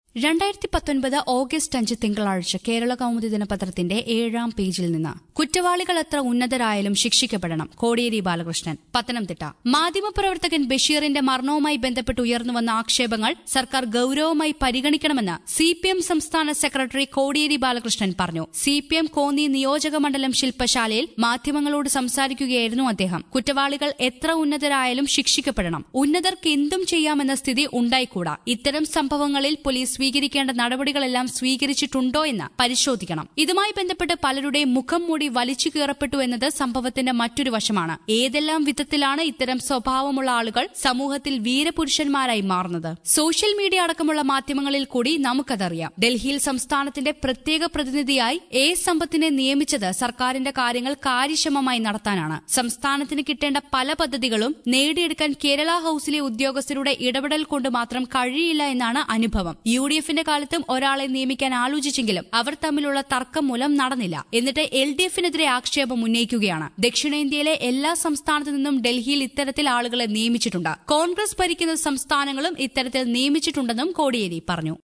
രണ്ടായിരത്തി പത്തൊൻപത് ഓഗസ്റ്റ് അഞ്ച് തിങ്കളാഴ്ച കേരള കൗമുദി ദിനപത്രത്തിന്റെ ഏഴാം പേജിൽ നിന്ന് കുറ്റവാളികൾ എത്ര ഉന്നതരായാലും ശിക്ഷിക്കപ്പെടണം കോടിയേരി ബാലകൃഷ്ണൻ പത്തനംതിട്ട മാധ്യമപ്രവർത്തകൻ ബഷീറിന്റെ മരണവുമായി ബന്ധപ്പെട്ട് ഉയർന്നുവന്ന ആക്ഷേപങ്ങൾ സർക്കാർ ഗൌരവമായി പരിഗണിക്കണമെന്ന് സി പി എം സംസ്ഥാന സെക്രട്ടറി കോടിയേരി ബാലകൃഷ്ണൻ പറഞ്ഞു സി പി എം കോന്നി നിയോജക മണ്ഡലം ശില്പശാലയിൽ മാധ്യമങ്ങളോട് സംസാരിക്കുകയായിരുന്നു അദ്ദേഹം കുറ്റവാളികൾ എത്ര ഉന്നതരായാലും ശിക്ഷിക്കപ്പെടണം ഉന്നതർക്ക് എന്തും ചെയ്യാമെന്ന സ്ഥിതി ഉണ്ടായിക്കൂടാ ഇത്തരം സംഭവങ്ങളിൽ പോലീസ് സ്വീകരിക്കേണ്ട നടപടികളെല്ലാം സ്വീകരിച്ചിട്ടുണ്ടോ എന്ന് പരിശോധിക്കണം ഇതുമായി ബന്ധപ്പെട്ട് പലരുടെയും മുഖം മൂടി വലിച്ചു കീറപ്പെട്ടു എന്നത് സംഭവത്തിന്റെ മറ്റൊരു വശമാണ് ഏതെല്ലാം വിധത്തിലാണ് ഇത്തരം സ്വഭാവമുള്ള ആളുകൾ സമൂഹത്തിൽ വീരപുരുഷന്മാരായി മാറുന്നത് സോഷ്യൽ മീഡിയ അടക്കമുള്ള മാധ്യമങ്ങളിൽ കൂടി നമുക്കതറിയാം ഡൽഹിയിൽ സംസ്ഥാനത്തിന്റെ പ്രത്യേക പ്രതിനിധിയായി എ സമ്പത്തിനെ നിയമിച്ചത് സർക്കാരിന്റെ കാര്യങ്ങൾ കാര്യക്ഷമമായി നടത്താനാണ് സംസ്ഥാനത്തിന് കിട്ടേണ്ട പല പദ്ധതികളും നേടിയെടുക്കാൻ കേരള ഹൌസിലെ ഉദ്യോഗസ്ഥരുടെ ഇടപെടൽ കൊണ്ട് മാത്രം കഴിയില്ല എന്നാണ് അനുഭവം യു ഡി എഫിന്റെ കാലത്തും ഒരാളെ നിയമിക്കാൻ ആലോചിച്ചെങ്കിലും അവർ തമ്മിലുള്ള തർക്കം മൂലം നടന്നില്ല എന്നിട്ട് എൽ ഡി എഫിനെതിരെ ആക്ഷേപം ഉന്നയിക്കുകയാണ് ദക്ഷിണേന്ത്യയിലെ എല്ലാ സംസ്ഥാനത്തു നിന്നും ഡൽഹിയിൽ ഇത്തരത്തിൽ ആളുകളെ നിയമിച്ചിട്ടുണ്ട് കോൺഗ്രസ് ഭരിക്കുന്ന സംസ്ഥാനങ്ങളും ഇത്തരത്തിൽ നിയമിച്ചിട്ടുണ്ടെന്നും കോടിയേരി പറഞ്ഞു